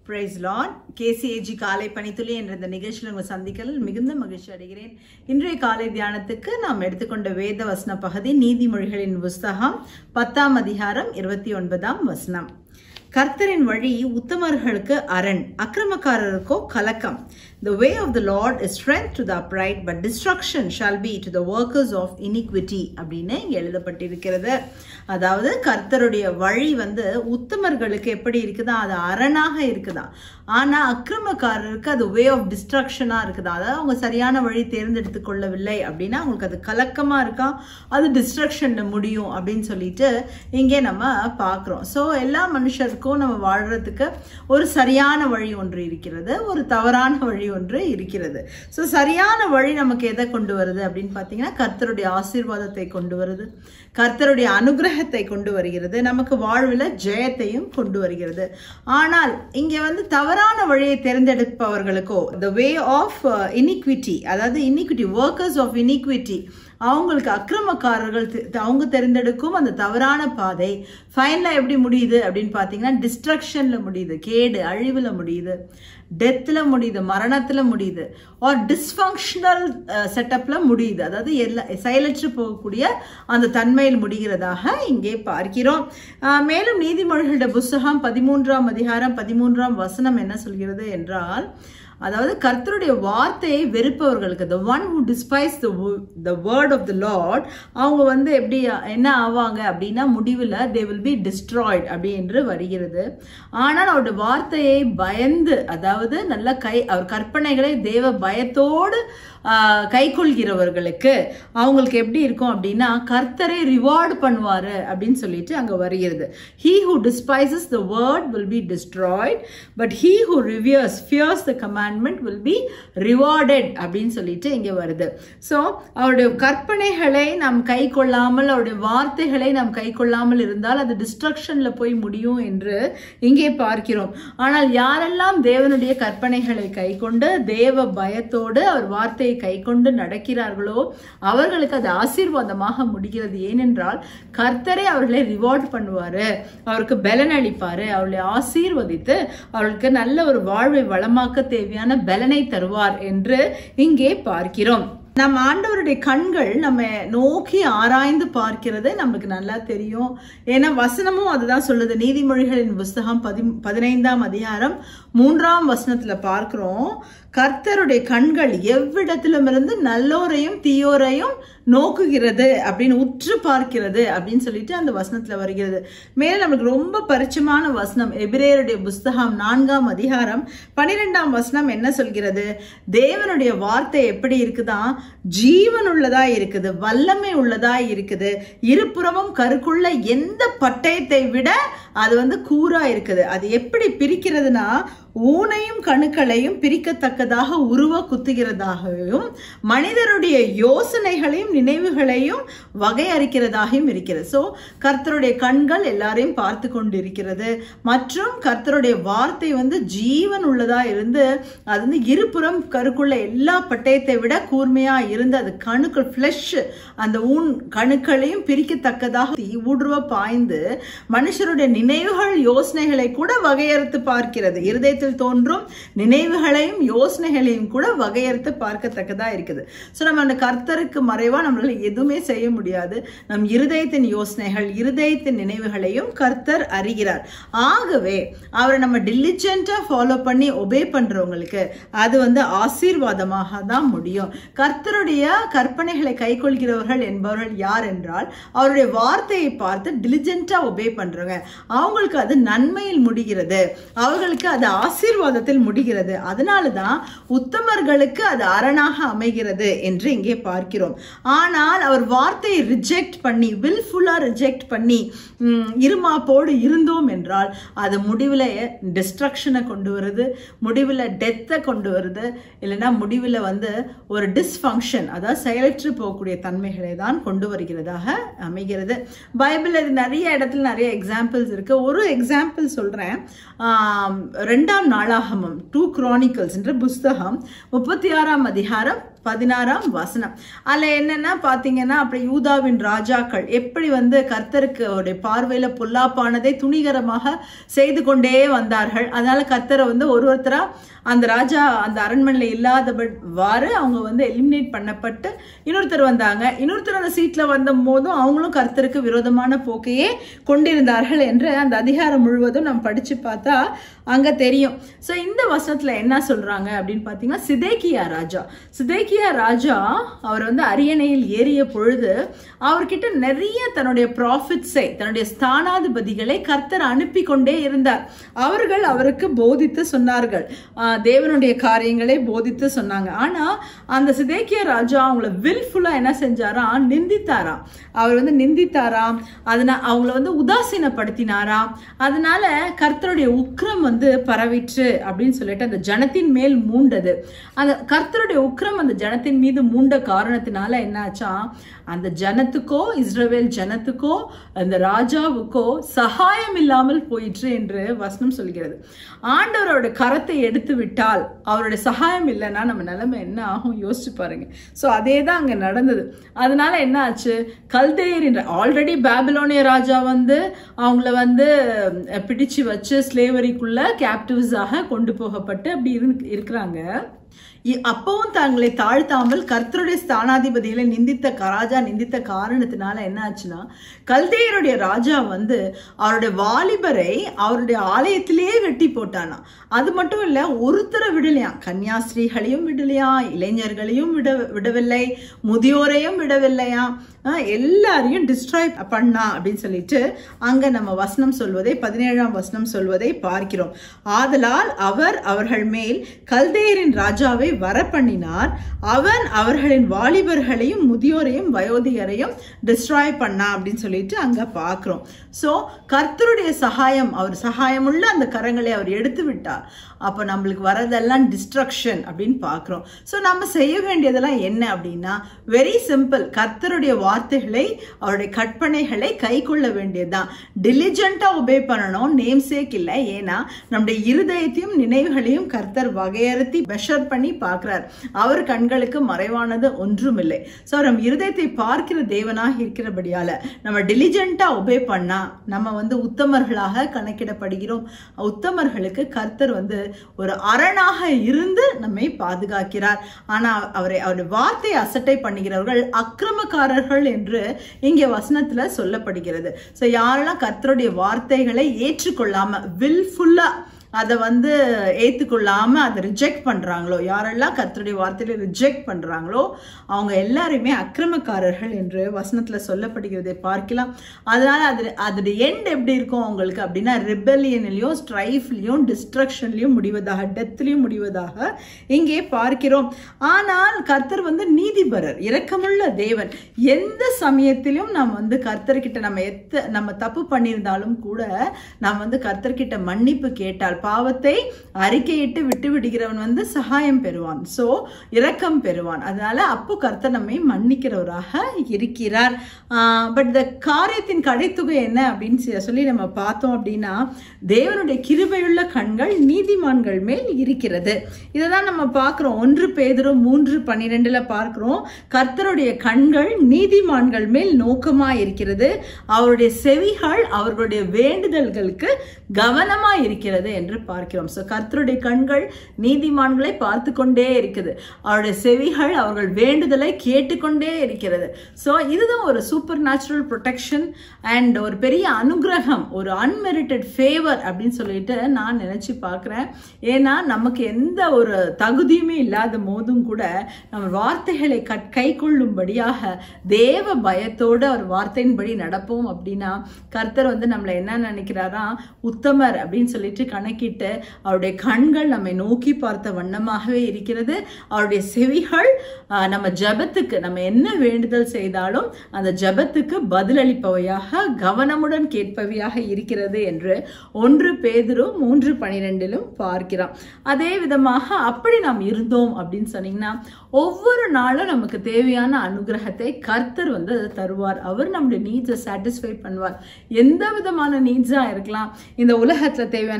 price Lord கேசிஏஜி காலை பணித்துளி என்ற இந்த நிகழ்ச்சியில் உங்கள் சந்திக்கலில் மிகுந்த மகிழ்ச்சி அடைகிறேன் இன்றைய காலை தியானத்துக்கு நாம் எடுத்துக்கொண்ட வேத வசன பகுதி நீதிமொழிகளின் புஸ்தகம் பத்தாம் அதிகாரம் இருபத்தி ஒன்பதாம் வசனம் கர்த்தரின் வழி உத்தமர்களுக்கு அரண் அக்கிரமக்காரருக்கோ கலக்கம் The way of the Lord is strength to the upright, but destruction shall be to the workers of iniquity அப்படின்னு இங்க எழுதப்பட்டிருக்கிறது அதாவது கர்த்தருடைய வழி வந்து உத்தமர்களுக்கு எப்படி இருக்குதா அது அரணாக இருக்குதா ஆனா அக்கிரமக்காரருக்கு அது வே ஆஃப் டிஸ்ட்ரக்ஷனா இருக்குதா அதாவது அவங்க சரியான வழி தேர்ந்தெடுத்து கொள்ளவில்லை அப்படின்னா அவங்களுக்கு அது கலக்கமா இருக்கா அது டிஸ்ட்ரக்ஷன்ல முடியும் அப்படின்னு சொல்லிட்டு இங்கே நம்ம பார்க்குறோம் ஸோ எல்லா மனுஷருக்கும் நம்ம வாழ்றதுக்கு ஒரு சரியான வழி ஒன்று இருக்கிறது ஒரு தவறான வழி ஒன்று இருக்கிறது ஸோ சரியான வழி நமக்கு எதை கொண்டு வருது அப்படின்னு பார்த்தீங்கன்னா கர்த்தருடைய ஆசீர்வாதத்தை கொண்டு வருது கர்த்தருடைய அனுகிரகத்தை கொண்டு வருகிறது நமக்கு வாழ்வில் ஜெயத்தையும் கொண்டு வருகிறது ஆனால் இங்கே வந்து தவறான வழியை தேர்ந்தெடுப்பவர்களுக்கோ த வே ஆஃப் இனிக்விட்டி அதாவது இனிக்விட்டி ஒர்க்கர்ஸ் ஆஃப் இனிக்விட்டி அவங்களுக்கு அக்கிரமக்காரர்கள் அவங்க தெரிந்தெடுக்கும் அந்த தவறான பாதை ஃபைனலாக எப்படி முடியுது அப்படின்னு பார்த்தீங்கன்னா டிஸ்ட்ரக்ஷனில் முடியுது கேடு அழிவில் முடியுது டெத்தில் முடியுது மரணத்தில் முடியுது ஆர் டிஸ்ஃபங்க்ஷனல் செட்டப்பில் முடியுது அதாவது எல்லா செயலற்று போகக்கூடிய அந்த தன்மையில் முடிகிறதாக இங்கே பார்க்கிறோம் மேலும் நீதிமொழிகளுடைய புஸ்தகம் பதிமூன்றாம் அதிகாரம் பதிமூன்றாம் வசனம் என்ன சொல்கிறது என்றால் அதாவது கர்த்தருடைய வார்த்தையை வெறுப்பவர்களுக்கு the one who despise the the word of the lord அவங்க வந்து எப்படி என்ன ஆவாங்க அப்படின்னா முடிவில் தே வில் பி டிஸ்ட்ராய்ட் அப்படி என்று வருகிறது ஆனால் அவருடைய வார்த்தையை பயந்து அதாவது நல்ல கை அவர் கற்பனைகளை தேவ பயத்தோடு கை கொள்கிறவர்களுக்கு அவங்களுக்கு எப்படி இருக்கும் அப்படின்னா கர்த்தரை ரிவார்டு பண்ணுவார் அப்படின்னு சொல்லிட்டு அங்கே வருகிறது he who despises the word will be destroyed but he who reveres fears the commandment will be rewarded அப்படின்னு சொல்லிட்டு இங்கே வருது ஸோ அவருடைய கற்பனைகளை நாம் கை கொள்ளாமல் அவருடைய வார்த்தைகளை நாம் கை கொள்ளாமல் இருந்தால் அது டிஸ்ட்ரக்ஷனில் போய் முடியும் என்று இங்கே பார்க்கிறோம் ஆனால் யாரெல்லாம் தேவனுடைய கற்பனைகளை கை கொண்டு தேவ பயத்தோடு அவர் வார்த்தையை கை கொண்டு நடக்கிறார்களோ அவர்களுக்கு அது ஆசீர்வாதமாக முடிகிறது ஏனென்றால் கர்த்தரை அவர்களை ரிவார்ட் பண்ணுவாரு அவருக்கு பலன் அளிப்பாரு அவர்களை ஆசீர்வதித்து அவர்களுக்கு நல்ல ஒரு வாழ்வை வளமாக்க தேவையான பலனை தருவார் என்று இங்கே பார்க்கிறோம் நம் ஆண்டவருடைய கண்கள் நம்ம நோக்கி ஆராய்ந்து பார்க்கிறது நமக்கு நல்லா தெரியும் ஏன்னா வசனமும் அதுதான் சொல்லுது நீதிமொழிகளின் புஸ்தகம் பதி பதினைந்தாம் அதிகாரம் மூன்றாம் வசனத்துல பார்க்கிறோம் கர்த்தருடைய கண்கள் எவ்விடத்திலுமிருந்து நல்லோரையும் தீயோரையும் நோக்குகிறது அப்படின்னு உற்று பார்க்கிறது அப்படின்னு சொல்லிட்டு அந்த வசனத்துல வருகிறது மேலே நமக்கு ரொம்ப பரிச்சயமான வசனம் எபிரேயருடைய புஸ்தகம் நான்காம் அதிகாரம் பனிரெண்டாம் வசனம் என்ன சொல்கிறது தேவனுடைய வார்த்தை எப்படி இருக்குதா ஜீவன் உள்ளதா இருக்குது வல்லமை உள்ளதா இருக்குது இருபுறமும் கருக்குள்ள எந்த பட்டயத்தை விட அது வந்து கூறா இருக்குது அது எப்படி பிரிக்கிறதுனா ஊனையும் கணுக்களையும் பிரிக்கத்தக்கதாக உருவ குத்துகிறதாகவும் மனிதருடைய யோசனைகளையும் நினைவுகளையும் வகையறுக்கிறதாகவும் இருக்கிறது ஸோ கர்த்தருடைய கண்கள் எல்லாரையும் பார்த்து கொண்டு இருக்கிறது மற்றும் கர்த்தருடைய வார்த்தை வந்து ஜீவன் உள்ளதா இருந்து அது வந்து இருபுறம் கருக்குள்ள எல்லா பட்டயத்தை விட கூர்மையா இருந்து அது கணுக்கள் ஃப்ளஷ் அந்த ஊன் கணுக்களையும் பிரிக்கத்தக்கதாக ஊடுருவ பாய்ந்து மனுஷருடைய நினைவுகள் யோசனைகளை கூட வகையறுத்து பார்க்கிறது இருதயத்தில் தோன்றும் நினைவுகளையும் யோசனைகளையும் கூட வகையறுத்து பார்க்கத்தக்கதா இருக்குது ஸோ நம்ம அந்த கர்த்தருக்கு மறைவா நம்மளால எதுவுமே செய்ய முடியாது நம் இருதயத்தின் யோசனைகள் இருதயத்தின் நினைவுகளையும் கர்த்தர் அறிகிறார் ஆகவே அவரை நம்ம டிலிஜென்ட்டா ஃபாலோ பண்ணி ஒபே பண்றவங்களுக்கு அது வந்து ஆசீர்வாதமாக தான் முடியும் கர்த்தருடைய கற்பனைகளை கைக்கொள்கிறவர்கள் என்பவர்கள் யார் என்றால் அவருடைய வார்த்தையை பார்த்து டிலிஜென்ட்டா ஒபே பண்றவங்க அவங்களுக்கு அது நன்மையில் முடிகிறது அவர்களுக்கு அது ஆசீர்வாதத்தில் முடிகிறது அதனால தான் உத்தமர்களுக்கு அது அரணாக அமைகிறது என்று இங்கே பார்க்கிறோம் ஆனால் அவர் வார்த்தையை ரிஜெக்ட் பண்ணி வில்ஃபுல்லாக ரிஜெக்ட் பண்ணி இருமாப்போடு இருந்தோம் என்றால் அது முடிவில் டிஸ்ட்ரக்ஷனை கொண்டு வருது முடிவில் டெத்தை கொண்டு வருது இல்லைன்னா முடிவில் வந்து ஒரு டிஸ்ஃபங்க்ஷன் அதாவது செயலற்று போகக்கூடிய தன்மைகளை தான் கொண்டு வருகிறதாக அமைகிறது பைபிள் இது நிறைய இடத்துல நிறைய எக்ஸாம்பிள்ஸ் இருக்கு ஒரு எக்ஸாம்பிள் சொல்றேன் ரெண்டாம் நாளாகமம் டூ குரானிக்கல்ஸ் என்ற புஸ்தகம் முப்பத்தி ஆறாம் அதிகாரம் பதினாறாம் வசனம் அதில் என்னன்னா பார்த்தீங்கன்னா அப்படி யூதாவின் ராஜாக்கள் எப்படி வந்து கர்த்தருக்கு அவருடைய பார்வையில் பொல்லாப்பானதை துணிகரமாக செய்து கொண்டே வந்தார்கள் அதனால கர்த்தரை வந்து ஒரு ஒருத்தரா அந்த ராஜா அந்த அரண்மனையில் இல்லாதவாறு அவங்க வந்து எலிமினேட் பண்ணப்பட்டு இன்னொருத்தர் வந்தாங்க இன்னொருத்தர் அந்த சீட்டில் வந்த போதும் அவங்களும் கர்த்தருக்கு விரோதமான போக்கையே கொண்டிருந்தார்கள் என்று அந்த அதிகாரம் முழுவதும் நம்ம படித்து பார்த்தா அங்கே தெரியும் ஸோ இந்த வசனத்தில் என்ன சொல்கிறாங்க அப்படின்னு பார்த்தீங்கன்னா சிதேக்கியா ராஜா சிதேக்கியா ராஜா அவர் வந்து அரியணையில் ஏறிய பொழுது அவர்கிட்ட நிறைய தன்னுடைய ப்ராஃபிட்ஸை தன்னுடைய ஸ்தானாதிபதிகளை கர்த்தர் அனுப்பி கொண்டே இருந்தார் அவர்கள் அவருக்கு போதித்து சொன்னார்கள் ஆஹ் தேவனுடைய காரியங்களை போதித்து சொன்னாங்க ஆனால் அந்த சிதேக்கிய ராஜா அவங்கள வில்ஃபுல்லாக என்ன செஞ்சாராம் நிந்தித்தாராம் அவர் வந்து நிந்தித்தாராம் அதனால் அவங்கள வந்து உதாசீனப்படுத்தினாராம் அதனால கர்த்தருடைய உக்கிரம் வந்து பரவிற்று அப்படின்னு சொல்லிட்டு அந்த ஜனத்தின் மேல் மூண்டது அந்த கர்த்தருடைய உக்கிரம் அந்த ஜனத்தின் மீது மூண்ட காரணத்தினால என்னாச்சா அந்த ஜனத்துக்கோ இஸ்ரவேல் ஜனத்துக்கோ அந்த ராஜாவுக்கோ சகாயம் இல்லாமல் போயிற்று என்று வசனம் சொல்கிறது ஆண்டவரோட கரத்தை எடுத்து விட்டால் அவருடைய சகாயம் இல்லைன்னா நம்ம நிலைமை என்ன ஆகும் யோசிச்சு பாருங்க ஸோ அதே தான் அங்கே நடந்தது அதனால என்ன ஆச்சு கல்தேயர் ஆல்ரெடி பேபிலோனிய ராஜா வந்து அவங்கள வந்து அஹ், பிடிச்சு வச்சு ஸ்லேவரிக்குள்ள கேப்டிவ்ஸாக கொண்டு போகப்பட்டு அப்படி இரு இருக்கிறாங்க இ- அப்பவும் தங்களை தாழ்த்தாமல் கர்த்தருடைய ஸ்தானாதிபதிகளை நிந்தித்த க- ராஜா நிந்தித்த காரணத்தினால என்ன ஆச்சுன்னா கல்தேயருடைய ராஜா வந்து அவருடைய வாலிபரை அவருடைய ஆலயத்திலேயே வெட்டி போட்டானா அது மட்டும் இல்ல ஒருத்தரை விடலையாம் கன்னியாஸ்திரீகளையும் விடலையா இளைஞர்களையும் விட விடவில்லை முதியோரையும் விடவில்லையா ஆஹ் எல்லாரையும் டிஸ்ட்ராய் பண்ணா அப்படின்னு சொல்லிட்டு அங்க நம்ம வசனம் சொல்வதை பதினேழாம் வசனம் சொல்வதை பார்க்கிறோம் ஆதலால் அவர் அவர்கள் மேல் கல்தேயரின் ராஜாவை வரப்பண்ணினார் அவன் அவர்களின் வாலிபர்களையும் முதியோரையும் வயோதிகரையும் டிஸ்ட்ராய் பண்ணா அப்படின்னு சொல்லிட்டு அங்க பார்க்கிறோம் ஸோ கர்த்தருடைய சகாயம் அவர் சகாயமுள்ள அந்த கரங்களை அவர் எடுத்து விட்டார் அப்போ நம்மளுக்கு வரதெல்லாம் டிஸ்ட்ரக்ஷன் அப்படின்னு பார்க்குறோம் ஸோ நம்ம செய்ய வேண்டியதெல்லாம் என்ன அப்படின்னா வெரி சிம்பிள் கர்த்தருடைய வார்த்தைகளை அவருடைய கற்பனைகளை கை கொள்ள வேண்டியதுதான் டிலிஜென்ட்டாக ஒபே பண்ணணும் நேம் சேக் இல்லை ஏன்னா நம்முடைய இருதயத்தையும் நினைவுகளையும் கர்த்தர் வகையறுத்தி மெஷர் பண்ணி பார்க்குறார் அவர் கண்களுக்கு மறைவானது ஒன்றும் இல்லை ஸோ நம்ம இருதயத்தை பார்க்கிற தேவனாக இருக்கிறபடியால நம்ம டிலிஜென்ட்டாக ஒபே பண்ணா நம்ம வந்து உத்தமர்களாக கணக்கிடப்படுகிறோம் உத்தமர்களுக்கு கர்த்தர் வந்து ஒரு அரணாக இருந்து நம்மை பாதுகாக்கிறார் ஆனால் அவரை அவருடைய வார்த்தையை அசட்டை பண்ணுகிறவர்கள் அக்கிரமக்காரர்கள் என்று இங்கே வசனத்துல சொல்லப்படுகிறது ஸோ யாரெல்லாம் கர்த்தருடைய வார்த்தைகளை ஏற்றுக்கொள்ளாம வில்ஃபுல்லா அதை வந்து ஏற்றுக்கொள்ளாம அதை ரிஜெக்ட் பண்றாங்களோ யாரெல்லாம் கர்த்தருடைய வார்த்தையில ரிஜெக்ட் பண்றாங்களோ அவங்க எல்லாருமே அக்கிரமக்காரர்கள் என்று வசனத்துல சொல்லப்படுகிறதை பார்க்கலாம் அதனால அது அதோடைய எண்ட் எப்படி இருக்கும் அவங்களுக்கு அப்படின்னா ரிபெலியன்லையும் ஸ்ட்ரைஃப்லையும் டிஸ்ட்ரக்ஷன்லையும் முடிவதாக டெத்லையும் முடிவதாக இங்கே பார்க்கிறோம் ஆனால் கர்த்தர் வந்து நீதிபரர் இரக்கமுள்ள தேவன் எந்த சமயத்திலும் நாம் வந்து கர்த்தர்கிட்ட நம்ம எத்த நம்ம தப்பு பண்ணியிருந்தாலும் கூட நாம் வந்து கர்த்தர்கிட்ட மன்னிப்பு கேட்டால் பாவத்தை அறிக்கையிட்டு விட்டு விடுகிறவன் வந்து சகாயம் பெறுவான் ஸோ இரக்கம் பெறுவான் அதனால அப்போ கர்த்தர் நம்மை மன்னிக்கிறவராக இருக்கிறார் பட் இந்த காரியத்தின் கடைத்தொகை என்ன அப்படின்னு சொல்லி- சொல்லி நம்ம பார்த்தோம் அப்படின்னா தேவனுடைய கிருபையுள்ள கண்கள் நீதிமான்கள் மேல் இருக்கிறது இதை தான் நம்ம பார்க்குறோம் ஒன்று பேதுரும் மூன்று பன்னிரெண்டுல பார்க்கிறோம் கர்த்தருடைய கண்கள் நீதிமான்கள் மேல் நோக்கமா இருக்கிறது அவருடைய செவிகள் அவர்களுடைய வேண்டுதல்களுக்கு கவனமா இருக்கிறது என்று பார்க்கிறோம் ஸோ கர்த்தருடைய கண்கள் நீதிமான்களை பார்த்து கொண்டே இருக்குது அவருடைய செவிகள் அவர்கள் வேண்டுதலை கேட்டுக்கொண்டே இருக்கிறது ஸோ இதுதான் ஒரு சூப்பர் நேச்சுரல் ப்ரொடெக்ஷன் அண்ட் ஒரு பெரிய அனுகிரகம் ஒரு அன்மெரிட்டட் ஃபேவர் அப்படின்னு சொல்லிட்டு நான் நினைச்சு பார்க்குறேன் ஏன்னா நமக்கு எந்த ஒரு தகுதியுமே இல்லாத போதும் கூட நம்ம வார்த்தைகளை கட் கை கொள்ளும்படியாக தேவ பயத்தோடு அவர் வார்த்தையின்படி நடப்போம் அப்படின்னா கர்த்தர் வந்து நம்மளை என்ன நினைக்கிறாரா உத்தமர் அப்படின்னு சொல்லிட்டு கணக்கிட்டு அவருடைய கண்கள் நம்மை நோக்கி பார்த்த வண்ணமாகவே இருக்கிறது அவருடைய செவிகள் ஆஹ், நம்ம ஜெபத்துக்கு நம்ம என்ன வேண்டுதல் செய்தாலும் அந்த ஜெபத்துக்கு பதிலளிப்பவையாக கவனமுடன் கேட்பவையாக இருக்கிறது என்று ஒன்று பேதுரு மூன்று பனிரெண்டிலும் பார்க்கிறோம் அதே விதமாக அப்படி நாம் இருந்தோம் அப்படின்னு சொன்னீங்கன்னா ஒவ்வொரு நாளும் நமக்கு தேவையான அனுகிரகத்தை கர்த்தர் வந்து அதை தருவார் அவர் நம்முடைய நீட்ஸை சாட்டிஸ்ஃபை பண்ணுவார் எந்த விதமான நீட்ஸாக இருக்கலாம் இந்த உலகத்தில் தேவையான ஹெல்த்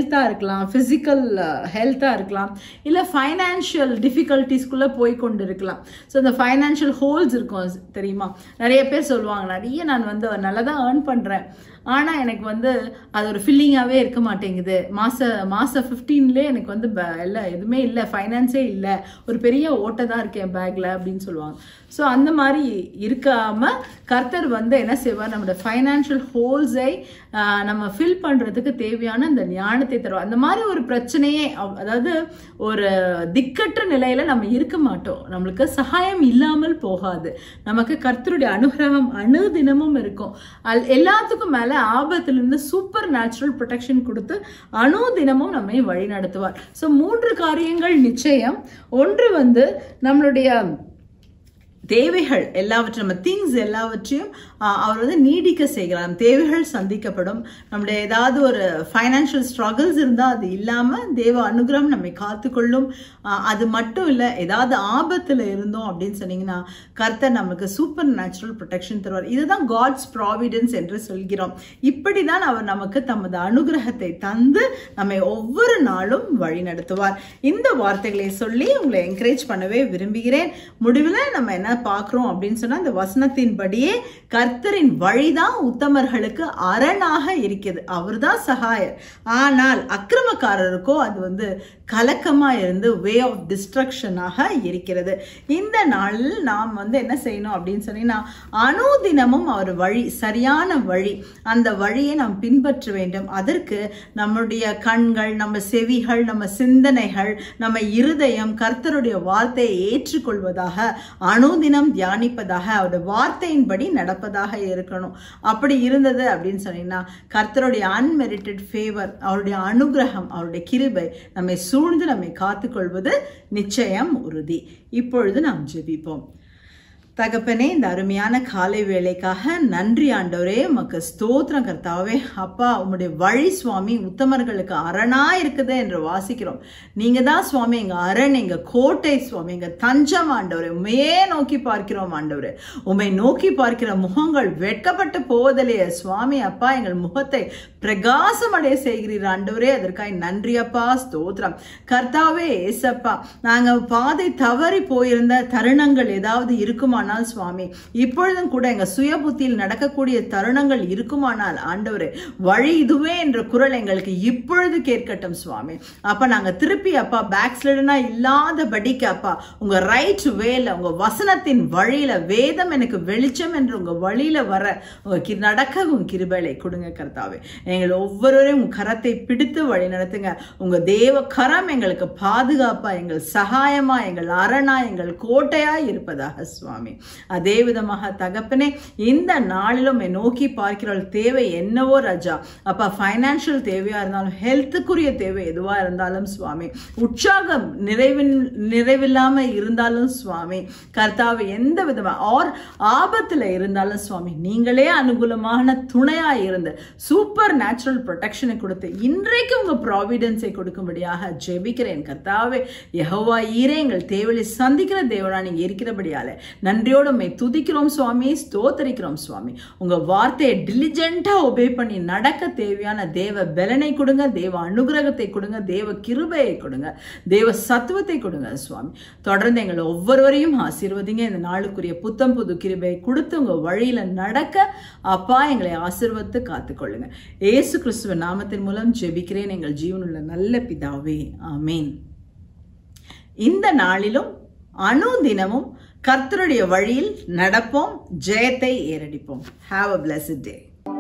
ஹெல்த்தாக இருக்கலாம் ஃபிசிக்கல் ஹெல்த்தாக இருக்கலாம் இல்லை ஃபைனான்ஷியல் டிஃபிகல்ட்டிஸ்குள்ளே போய் கொண்டு இருக்கலாம் ஸோ இந்த ஃபைனான்ஷியல் ஹோல்ஸ் இருக்கும் தெரியுமா நிறைய பேர் சொல்லுவாங்க நிறைய நான் வந்து நல்லா தான் ஏர்ன் பண்ணுறேன் ஆனால் எனக்கு வந்து அது ஒரு ஃபில்லிங்காகவே இருக்க மாட்டேங்குது மாத மாதம் ஃபிஃப்டீன்லேயே எனக்கு வந்து ப- இல்லை எதுவுமே இல்லை ஃபைனான்ஸே இல்லை ஒரு பெரிய ஓட்டை தான் இருக்கேன் பேக்கில் அப்படின்னு சொல்லுவாங்க ஸோ அந்த மாதிரி இருக்காம கர்த்தர் வந்து என்ன செய்வார் நம்மளோட ஃபைனான்ஷியல் ஹோல்ஸை நம்ம ஃபில் பண்ணுறதுக்கு தேவையான அந்த ஞானத்தை தருவார் அந்த மாதிரி ஒரு பிரச்சனையே அவ்- அதாவது ஒரு திக்கற்ற நிலையில நம்ம இருக்க மாட்டோம் நம்மளுக்கு சகாயம் இல்லாமல் போகாது நமக்கு கர்த்தருடைய அனுகிரகம் அணுதினமும் இருக்கும் அல் எல்லாத்துக்கும் மேல ஆபத்திலிருந்து சூப்பர் நேச்சுரல் ப்ரொடெக்ஷன் கொடுத்து அணுதினமும் நம்மை வழி நடத்துவார் ஸோ மூன்று காரியங்கள் நிச்சயம் ஒன்று வந்து நம்மளுடைய தேவைகள் எல்லாவற்றையும் நம்ம திங்ஸ் எல்லாவற்றையும் ஆஹ், அவர் வந்து நீடிக்க செய்கிறார் நம்ம தேவைகள் சந்திக்கப்படும் நம்முடைய ஏதாவது ஒரு ஃபைனான்ஷியல் ஸ்ட்ரகிள்ஸ் இருந்தால் அது இல்லாமல் தேவ அனுகிரகம் நம்மை காத்துக்கொள்ளும் ஆஹ், அது மட்டும் இல்லை ஏதாவது ஆபத்தில் இருந்தோம் அப்படின்னு சொன்னீங்கன்னா கர்த்தர் நமக்கு சூப்பர் நேச்சுரல் ப்ரொடெக்ஷன் தருவார் இதுதான் காட்ஸ் ப்ராவிடன்ஸ் என்று சொல்கிறோம் இப்படி தான் அவர் நமக்கு தமது அனுகிரகத்தை தந்து நம்மை ஒவ்வொரு நாளும் வழி நடத்துவார் இந்த வார்த்தைகளை சொல்லி உங்களை என்கரேஜ் பண்ணவே விரும்புகிறேன் முடிவில் நம்ம என்ன பார்க்குறோம் அப்படின்னு சொன்னால் இந்த வசனத்தின்படியே கர்த்தரின் வழிதான் உத்தமர்களுக்கு அரணாக இருக்குது அவர்தான் சகாயர் ஆனால் அக்கிரமக்காரருக்கோ அது வந்து கலக்கமா இருந்து வே ஆஃப் டிஸ்ட்ரக்ஷனாக இருக்கிறது இந்த நாளில் நாம் வந்து என்ன செய்யணும் அப்படின்னு சொன்னீங்கன்னா அனுதினமும் அவர் வழி சரியான வழி அந்த வழியை நாம் பின்பற்ற வேண்டும் அதற்கு நம்முடைய கண்கள் நம்ம செவிகள் நம்ம சிந்தனைகள் நம்ம இருதயம் கர்த்தருடைய வார்த்தையை ஏற்றுக்கொள்வதாக அனுதினம் தியானிப்பதாக அவருடைய வார்த்தையின்படி நடப்பதாக இருக்கணும் அப்படி இருந்தது அப்படின்னு சொன்னீங்கன்னா கர்த்தருடைய அன்மெரிட்டட் ஃபேவர் அவருடைய அனுகிரகம் அவருடைய கிருபை நம்மை சூழ்ந்து நம்மை காத்துக்கொள்வது நிச்சயம் உறுதி இப்பொழுது நாம் ஜெபிப்போம் தகப்பனே இந்த அருமையான காலை வேளைக்காக நன்றி ஆண்டவரே உமக்கு ஸ்தோத்திரம் கர்த்தாவே அப்பா உம்முடைய வழி சுவாமி உத்தமர்களுக்கு அரணா இருக்குது என்று வாசிக்கிறோம் நீங்க தான் சுவாமி எங்க அரண் எங்க கோட்டை சுவாமி எங்க தஞ்சம் ஆண்டவரே உண்மையே நோக்கி பார்க்கிறோம் ஆண்டவரே உம்மை நோக்கி பார்க்கிற முகங்கள் வெட்கப்பட்டு போவதிலேயே சுவாமி அப்பா எங்கள் முகத்தை பிரகாசமடைய செய்கிறீர் ஆண்டவரே அதற்காக நன்றி அப்பா ஸ்தோத்திரம் கர்த்தாவே ஏசப்பா நாங்க பாதை தவறி போயிருந்த தருணங்கள் ஏதாவது இருக்குமானால் சுவாமி இப்பொழுதும் கூட எங்க சுய புத்தியில் நடக்கக்கூடிய தருணங்கள் இருக்குமானால் ஆண்டவரே வழி இதுவே என்ற குரல் எங்களுக்கு இப்பொழுது கேட்கட்டும் சுவாமி அப்ப நாங்க திருப்பி அப்பா பேக் ஸ்லைடனா இல்லாதபடிக்கு அப்பா உங்க ரைட் வேல உங்க வசனத்தின் வழியில வேதம் எனக்கு வெளிச்சம் என்று உங்க வழியில வர உங்க கி- நடக்க உங்க கிருபைகளை கொடுங்க கர்த்தாவே எங்கள் ஒவ்வொருவரையும் உங்க கரத்தை பிடித்து வழி நடத்துங்க உங்க தேவ கரம் எங்களுக்கு பாதுகாப்பா எங்கள் சகாயமா எங்கள் அரணா எங்கள் கோட்டையா இருப்பதாக சுவாமி அதே விதமாக தகப்பனே இந்த நாளிலும் என்னை நோக்கி பார்க்கிறவள் தேவை என்னவோ ராஜா அப்பா ஃபைனான்ஷியல் தேவையா இருந்தாலும் ஹெல்த்துக்குரிய தேவை எதுவா இருந்தாலும் சுவாமி உற்சாகம் நிறைவின் நிறைவில்லாம இருந்தாலும் சுவாமி கர்த்தாவை எந்த விதமா ஆர் ஆபத்துல இருந்தாலும் சுவாமி நீங்களே அனுகூலமான துணையா இருந்து சூப்பர் நேச்சுரல் ப்ரொடெக்ஷனை கொடுத்து இன்றைக்கு உங்க ப்ராவிடன்ஸை கொடுக்கும்படியாக ஜெபிக்கிறேன் கர்த்தாவே யெகோவா ஈரே எங்கள் தேவலை சந்திக்கிற தேவனா நீங்க இருக்கிறபடியால நன்றியோடு உம்மை துதிக்கிறோம் சுவாமி ஸ்தோத்தரிக்கிறோம் சுவாமி உங்க வார்த்தையை டிலிஜென்ட்டா ஒபே பண்ணி நடக்க தேவையான தேவ பலனை கொடுங்க தேவ அனுகிரகத்தை கொடுங்க தேவ கிருபையை கொடுங்க தேவ சத்துவத்தை கொடுங்க சுவாமி தொடர்ந்து எங்களை ஒவ்வொருவரையும் ஆசீர்வதிங்க இந்த நாளுக்குரிய புத்தம் புது கிருபையை கொடுத்து உங்க வழியில நடக்க அப்பா எங்களை ஆசீர்வத்து காத்துக்கொள்ளுங்க ஏசு கிறிஸ்துவ நாமத்தின் மூலம் ஜெபிக்கிறேன் எங்கள் ஜீவனுள்ள நல்ல பிதாவே ஆமேன் இந்த நாளிலும் அனுதினமும் கர்த்தருடைய வழியில் நடப்போம் ஜெயத்தை ஏறடிப்போம் ஹாவ் அ blessed டே